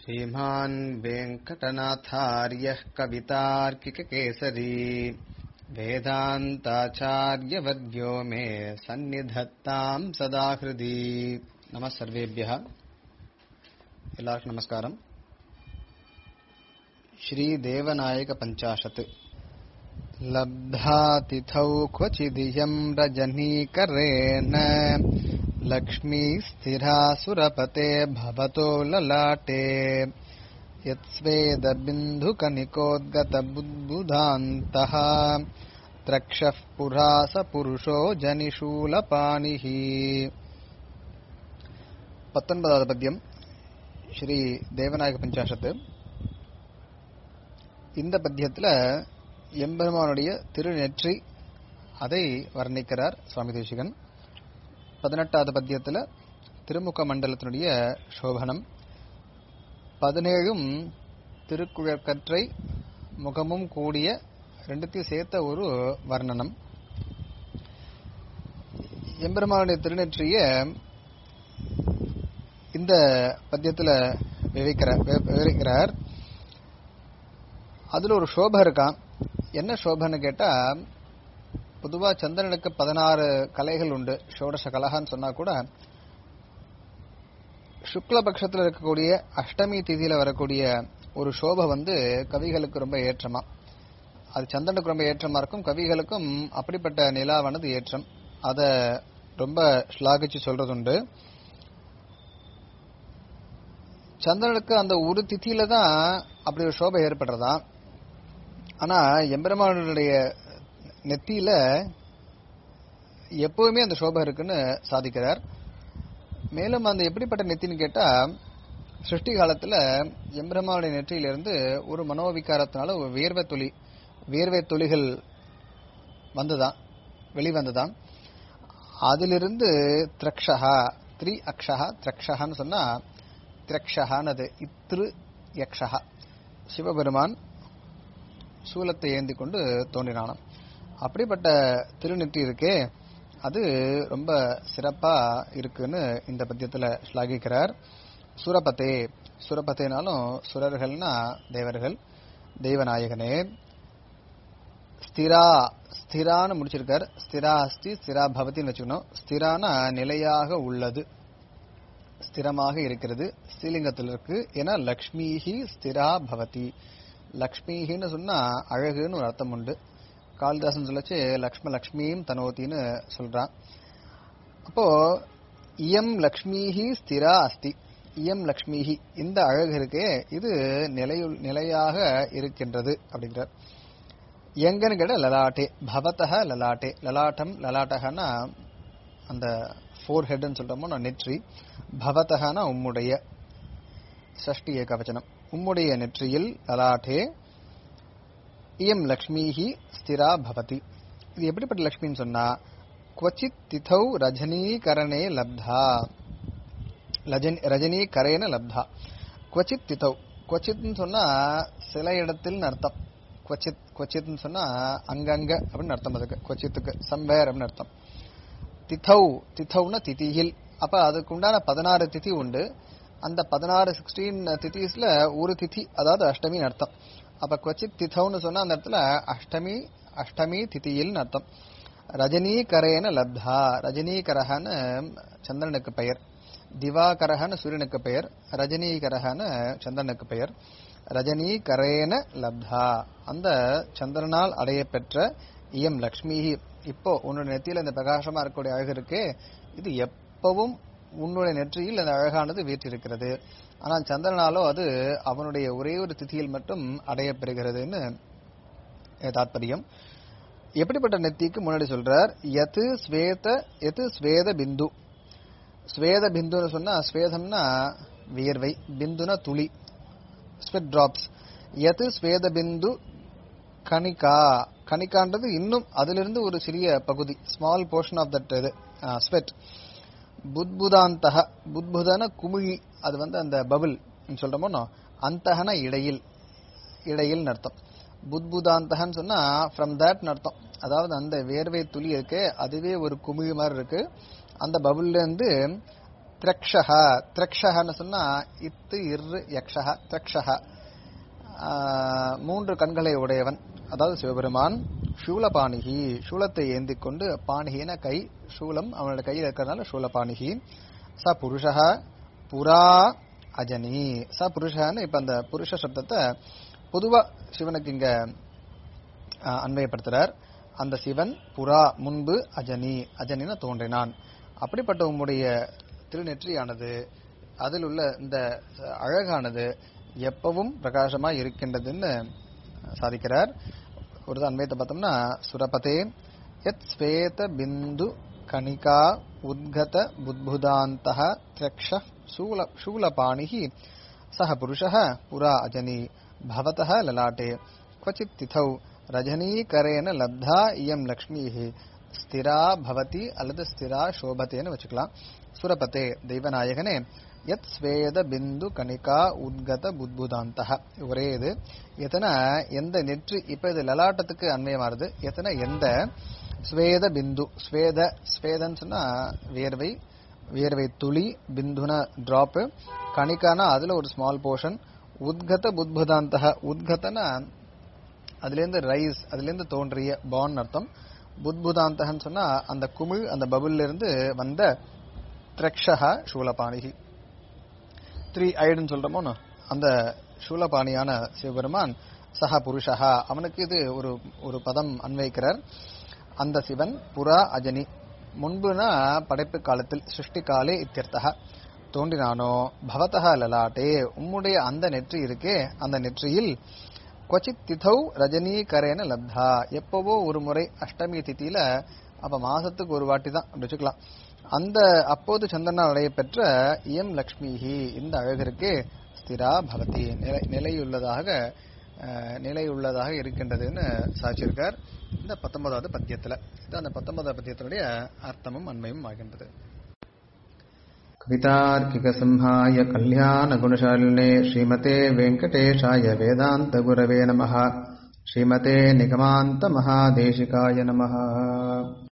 श्रीमान् वेङ्कटनाथार्यः कवितार्किककेसरी वेदान्ताचार्यवर्यो मे सन्निधत्ताम् सदा हृदि नमः सर्वेभ्यः எல்லாருக்கும் நமஸ்காரம் श्रीदेवनायकपञ्चाशत् लब्धातिथौ क्वचिदियम् रजनीकरेण लक्ष्मी स्थिरा सुरपते भवतो ललाटे यत्स्वेदबिन्दुकनिकोद्गतबुद्बुधान्तः त्रक्षः पुरा स पुरुषो जनिशूलपाणिः பத்தொன்பதாவது பத்தியம் ஸ்ரீ தேவநாயக பஞ்சாசத்து இந்த பத்தியத்துல எம்பெருமானுடைய திருநெற்றி அதை வர்ணிக்கிறார் சுவாமி தேசிகன் பதினெட்டாவது பத்தியத்துல திருமுக மண்டலத்தினுடைய சோபனம் பதினேழும் திருக்குழற்கற்றை முகமும் கூடிய ரெண்டுத்தையும் சேர்த்த ஒரு வர்ணனம் எம்பெருமானுடைய திருநெற்றிய இந்த பத்தியத்துல விவரிக்கிறார் விவரிக்கிறார் அதுல ஒரு சோபை இருக்கான் என்ன சோபன்னு கேட்டா பொதுவா சந்திரனுக்கு பதினாறு கலைகள் உண்டு ஷோடச கலகான்னு சொன்னா கூட சுக்லபக்ஷத்துல இருக்கக்கூடிய அஷ்டமி திதியில வரக்கூடிய ஒரு சோபை வந்து கவிகளுக்கு ரொம்ப ஏற்றமா அது சந்திரனுக்கு ரொம்ப ஏற்றமா இருக்கும் கவிகளுக்கும் அப்படிப்பட்ட நிலாவானது ஏற்றம் அத ரொம்ப ஸ்லாகிச்சு சொல்றது உண்டு சந்திரனுக்கு அந்த ஒரு திதியில தான் அப்படி ஒரு சோபை ஏற்படுறதா ஆனா எம்பெருமானுடைய நெத்தியில எப்பவுமே அந்த சோபை இருக்குன்னு சாதிக்கிறார் மேலும் அந்த எப்படிப்பட்ட நெத்தின்னு கேட்டா சிருஷ்டி காலத்துல எம்பெருமானுடைய நெற்றியிலிருந்து ஒரு மனோவிகாரத்தினால ஒரு வேர்வை துளி வேர்வை துளிகள் வந்துதான் வெளிவந்துதான் அதிலிருந்து திரக்ஷகா த்ரி அக்ஷகா திரக்ஷகான்னு சொன்னா திரக்ஷகானது இத்ரு யக்ஷகா சிவபெருமான் சூலத்தை ஏந்தி கொண்டு தோன்றினானாம் அப்படிப்பட்ட திருநெற்றி இருக்கே அது ரொம்ப சிறப்பா இருக்குன்னு இந்த பத்தியத்துல ஸ்லாகிக்கிறார் சுரபத்தே சுரபத்தேனாலும் சுரர்கள்னா தேவர்கள் தெய்வநாயகனே ஸ்திரா ஸ்திரான்னு முடிச்சிருக்கார் ஸ்திரா அஸ்தி ஸ்திரா பவத்தின்னு வச்சுக்கணும் ஸ்திரானா நிலையாக உள்ளது ஸ்திரமாக இருக்கிறது ஸ்ரீலிங்கத்தில் இருக்கு ஏன்னா லக்ஷ்மிஹி ஸ்திரா பவதி லக்ஷ்மிஹின்னு சொன்னா அழகுன்னு ஒரு அர்த்தம் உண்டு காளிதாசன் சொல்லச்சு லக்ஷ்ம லக்ஷ்மியும் தனோத்தின்னு சொல்றான் அப்போ இயம் லக்ஷ்மிஹி ஸ்திரா அஸ்தி இயம் லக்ஷ்மிஹி இந்த அழகு இருக்கே இது நிலையுள் நிலையாக இருக்கின்றது அப்படிங்கிறார் எங்கன்னு கேட்ட லலாட்டே பவத்தக லலாட்டே லலாட்டம் லலாட்டகனா அந்த ஃபோர் ஹெட்னு சொல்றோமோ நான் நெற்றி பவத்தகனா உம்முடைய சஷ்டி ஏகவச்சனம் உம்முடைய நெற்றியில் லலாட்டே இயம் லக்ஷ்மிஹி ஸ்திரா பவதி இது எப்படிப்பட்ட லக்ஷ்மின்னு சொன்னா குவச்சித் திதௌ ரஜனீகரணே லப்தா ரஜினீகரேன லப்தா குவச்சித் திதௌ குவச்சித்னு சொன்னா சில இடத்தில் அர்த்தம் குவச்சித் குவச்சித்னு சொன்னா அங்கங்க அப்படின்னு அர்த்தம் அதுக்கு குவச்சித்துக்கு சம்பேர் அப்படின்னு அர்த்தம் திதௌ திதௌனா திதியில் அப்ப அதுக்கு உண்டான பதினாறு திதி உண்டு அந்த பதினாறு சிக்ஸ்டீன் திதிஸ்ல ஒரு திதி அதாவது அஷ்டமின்னு அர்த்தம் அப்ப கொச்சித் திதௌன்னு சொன்னா அந்த இடத்துல அஷ்டமி அஷ்டமி திதியில் அர்த்தம் ரஜினீகரேன லப்தா ரஜினீகரஹன்னு சந்திரனுக்கு பெயர் திவாகரஹன்னு சூரியனுக்கு பெயர் ரஜினீகரஹன்னு சந்திரனுக்கு பெயர் ரஜினீகரேன லப்தா அந்த சந்திரனால் அடைய பெற்ற இயம் லக்ஷ்மி இப்போ உன்னோட நெத்தியில இந்த பிரகாசமா இருக்கக்கூடிய அழகு இருக்கு இது எப்பவும் உன்னுடைய நெற்றியில் அந்த அழகானது வீற்றிருக்கிறது ஆனால் சந்திரனாலோ அது அவனுடைய ஒரே ஒரு திதியில் மட்டும் அடையப்பெறுகிறதுன்னு தாத்பரியம் எப்படிப்பட்ட நெத்திக்கு முன்னாடி சொல்றார் எது ஸ்வேத எது ஸ்வேத பிந்து ஸ்வேத பிந்துன்னு சொன்னா ஸ்வேதம்னா வியர்வை பிந்துனா துளி ஸ்வெட் டிராப்ஸ் எது ஸ்வேத பிந்து கணிகா கணிகான்றது இன்னும் அதிலிருந்து ஒரு சிறிய பகுதி ஸ்மால் போர்ஷன் ஆஃப் தட் இது ஸ்வெட் புத்புதாந்தக புத்புதன குமிழி அது வந்து அந்த பபிள் சொல்றோமோ அந்தகன இடையில் இடையில் அர்த்தம் புத்புதாந்தகன்னு சொன்னா ஃப்ரம் தட் அர்த்தம் அதாவது அந்த வேர்வை துளி இருக்கு அதுவே ஒரு குமிழி மாதிரி இருக்கு அந்த பபுல்ல இருந்து திரக்ஷஹ திரக்ஷஹன்னு சொன்னா இத்து இரு யக்ஷஹ திரக்ஷஹ ஆஹ், மூன்று கண்களை உடையவன் அதாவது சிவபெருமான் சூலபாணிகி சூலத்தை ஏந்தி கொண்டு பாணிகின கை சூலம் அவனோட கையில் இருக்கிறதுனால சூலபாணிகி ச புருஷः புரா அஜனி ச புருஷன்னு இப்ப அந்த புருஷ சப்தத்தை பொதுவா சிவனுக்கு இங்க ஆஹ், அன்வயப்படுத்துறார் அந்த சிவன் புறா முன்பு அஜனி அஜனின தோன்றினான் அப்படிப்பட்ட உம்முடைய திருநெற்றியானது அதில் உள்ள இந்த அழகானது எப்பவும் பிரகாசமா இருக்கின்றதுன்னு சாதிக்கிறார் ஒரு அன்வயத்தை பார்த்தோம்னா சுரபதே யத் ஸ்வேத பிந்து கணிகா உத்கத புத்புதாந்தः திரக்ஷ சூல சூலபாணிः சः புருஷः புரா அஜனி भवतः ललाटे क्वचित् तिथौ ரஜனீகரேன லப்தா இயம் லக்ஷ்மீः ஸ்திரா பவதி அல்லது ஸ்திரா சோபத்தேன்னு வச்சுக்கலாம் சுரபதே தெய்வநாயகனே யத் ஸ்வேத பிந்து கணிகா உத்கத புத்புதாந்தக ஒரே இது எத்தனை எந்த நெற்றி இப்ப இது லலாட்டத்துக்கு அன்வயமாறுது எத்தனை எந்த ஸ்வேத பிந்து ஸ்வேத ஸ்வேதன்னு சொன்னா வியர்வை வியர்வை துளி பிந்துன டிராப் கணிக்கானா அதுல ஒரு ஸ்மால் போர்ஷன் உத்கத புத்புதாந்தக உத்கதனா அதுலேருந்து ரைஸ் அதுலேருந்து தோன்றிய பான் அர்த்தம் புத்புதாந்தகன்னு சொன்னா அந்த குமிழ் அந்த பபுல்ல இருந்து வந்த திரக்ஷக சூலபாணிகி த்ரீ ஐடுன்னு சொல்றோமோ அந்த சூலபாணியான சிவபெருமான் சஹ புருஷஹா அவனுக்கு இது ஒரு ஒரு பதம் அன்வைக்கிறார் அந்த சிவன் புறா அஜனி முன்புனா படைப்பு காலத்தில் சிருஷ்டி காலே இத்தியர்த்தக தோன்றினானோ பவதக லலாட்டே உம்முடைய அந்த நெற்றி இருக்கே அந்த நெற்றியில் கொச்சித் திதௌ ரஜினீகரேன லப்தா எப்பவோ ஒரு முறை அஷ்டமி திதியில அப்ப மாசத்துக்கு ஒரு வாட்டி தான் அப்படி வச்சுக்கலாம் அந்த அப்போது சந்திரனால் அடைய பெற்ற இயம் லக்ஷ்மிஹி இந்த அழகிற்கு ஸ்திரா பவதி நிலை நிலையுள்ளதாக அஹ், நிலையுள்ளதாக இருக்கின்றதுன்னு சாட்சியிருக்கார் இந்த பத்தொன்பதாவது பத்தியத்துல இது அந்த பத்தொன்பதாவது பத்தியத்தினுடைய அர்த்தமும் அண்மையும் ஆகின்றது कवितार्किकसिंहाय कल्याणगुणशालिने श्रीमते वेङ्कटेशाय वेदान्तगुरवे नमः श्रीमते निगमान्तमहादेशिकाय नमः